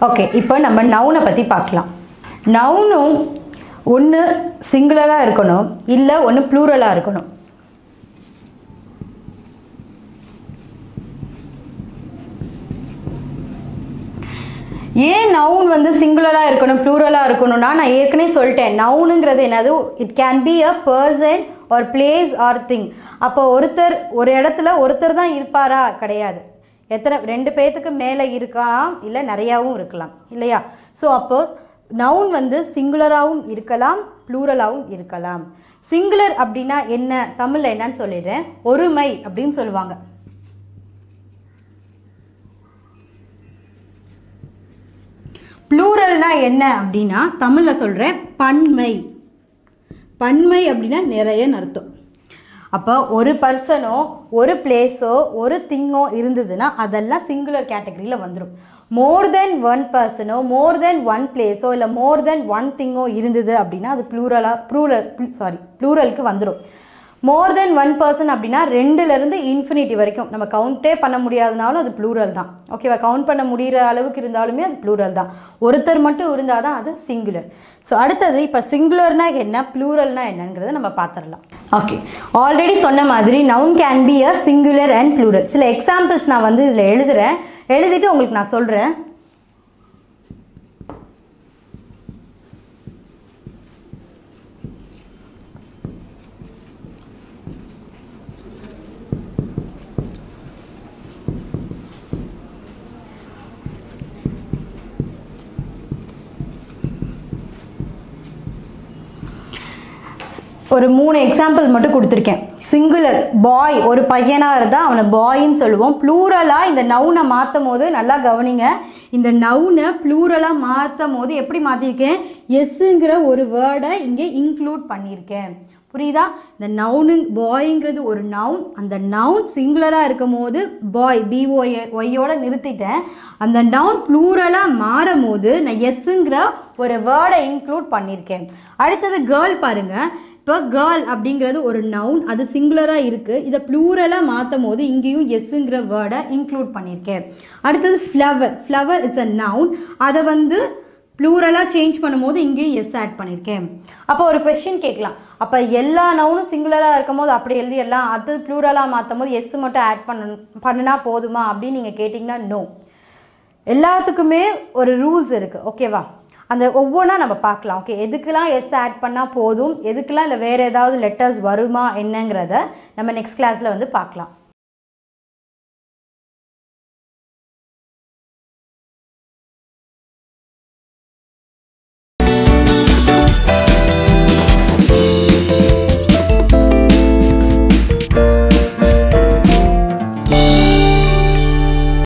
okay இப்போ நம்ம நவுனை பற்றி பார்க்கலாம் நவுனும் ஒன்று சிங்குலராக இருக்கணும் இல்லை ஒன்று ப்ளூரலாக இருக்கணும் ஏன் நவுன் வந்து சிங்குலராக இருக்கணும் ப்ளூரலாக இருக்கணும்னா நான் ஏற்கனவே சொல்லிட்டேன் நவுனுங்கிறது என்னது it can be a person or place or thing அப்போ ஒருத்தர் ஒரு இடத்துல ஒருத்தர் தான் இருப்பாரா கிடையாது எத்தனை ரெண்டு பேர்த்துக்கு மேலே இருக்கலாம் இல்லை நிறையாவும் இருக்கலாம் இல்லையா ஸோ அப்போ நவுன் வந்து சிங்குலராகவும் இருக்கலாம் ப்ளூரலாகவும் இருக்கலாம் சிங்குலர் அப்படின்னா என்ன தமிழில் என்னன்னு சொல்லிடுறேன் ஒருமை அப்படின்னு சொல்லுவாங்க ப்ளூரல்னா என்ன அப்படின்னா தமிழில் சொல்கிறேன் பன்மை பன்மை அப்படின்னா நிறையன்னு அர்த்தம் அப்போ ஒரு பர்சனோ ஒரு பிளேஸோ ஒரு திங்கோ இருந்ததுன்னா அதெல்லாம் சிங்குலர் கேட்டகரியில் வந்துடும் மோர் தென் ஒன் பர்சனோ மோர் தென் ஒன் பிளேஸோ இல்லை மோர் தென் ஒன் திங்கோ இருந்தது அப்படின்னா அது ப்ளூரலாக ப்ளூரல் சாரி ப்ளூரலுக்கு வந்துடும் மோர் தென் ஒன் பர்சன் அப்படின்னா ரெண்டுலேருந்து இன்ஃபினிட்டி வரைக்கும் நம்ம கவுண்டே பண்ண முடியாதனாலும் அது ப்ளூரல் தான் ஓகேவா கவுண்ட் பண்ண முடிகிற அளவுக்கு இருந்தாலுமே அது ப்ளூரல் தான் ஒருத்தர் மட்டும் இருந்தால் தான் அது சிங்குலர் ஸோ அடுத்தது இப்போ சிங்குலர்னா என்ன ப்ளூரல்னா என்னங்கிறத நம்ம பார்த்துடலாம் ஓகே ஆல்ரெடி சொன்ன மாதிரி noun can be a singular and plural சில எக்ஸாம்பிள்ஸ் நான் வந்து இதில் எழுதுகிறேன் எழுதிட்டு உங்களுக்கு நான் சொல்கிறேன் ஒரு மூணு எக்ஸாம்பிள் மட்டும் கொடுத்துருக்கேன் சிங்குலர் பாய் ஒரு பையனாக இருந்தால் அவனை பாயின்னு சொல்லுவோம் ப்ளூரலாக இந்த நவுனை மாற்றும் போது நல்லா கவனிங்க இந்த நவுனை ப்ளூரலாக மாற்றும் போது எப்படி மாற்றிருக்கேன் எஸ்ஸுங்கிற ஒரு வேர்டை இங்கே இன்க்ளூட் பண்ணியிருக்கேன் புரியுதா இந்த நவுனு பாய்ங்கிறது ஒரு நவுன் அந்த நவுன் சிங்குலராக இருக்கும் போது பாய் பிஓஏ ஒய்யோட நிறுத்திட்டேன் அந்த நவுன் ப்ளூரலாக மாறும் போது நான் எஸ்ஸுங்கிற ஒரு வேர்டை இன்க்ளூட் பண்ணியிருக்கேன் அடுத்தது கேர்ள் பாருங்கள் இப்போ கேர்ள் அப்படிங்கிறது ஒரு நவுன் அது சிங்குலராக இருக்குது இதை ப்ளூரலாக மாற்றும் போது இங்கேயும் எஸ்ஸுங்கிற வேர்டை இன்க்ளூட் பண்ணியிருக்கேன் அடுத்தது flower flower it's a noun அதை வந்து ப்ளூரலாக சேஞ்ச் பண்ணும்போது இங்கேயும் எஸ் ஆட் பண்ணியிருக்கேன் அப்போ ஒரு கொஸ்டின் கேட்கலாம் அப்போ எல்லா நவுனும் சிங்குலராக இருக்கும் போது அப்படி எழுதிடலாம் அடுத்தது ப்ளூரலாக மாற்றும் போது எஸ் மட்டும் ஆட் பண்ண பண்ணினா போதுமா அப்படின்னு நீங்கள் கேட்டிங்கன்னா நோ எல்லாத்துக்குமே ஒரு ரூல்ஸ் இருக்குது ஓகேவா அந்த ஒவ்வொன்றா நம்ம பார்க்கலாம் ஓகே எதுக்கெல்லாம் எஸ் ஆட் பண்ணால் போதும் எதுக்கெல்லாம் இல்லை வேறு ஏதாவது லெட்டர்ஸ் வருமா என்னங்கிறத நம்ம நெக்ஸ்ட் கிளாஸில் வந்து பார்க்கலாம்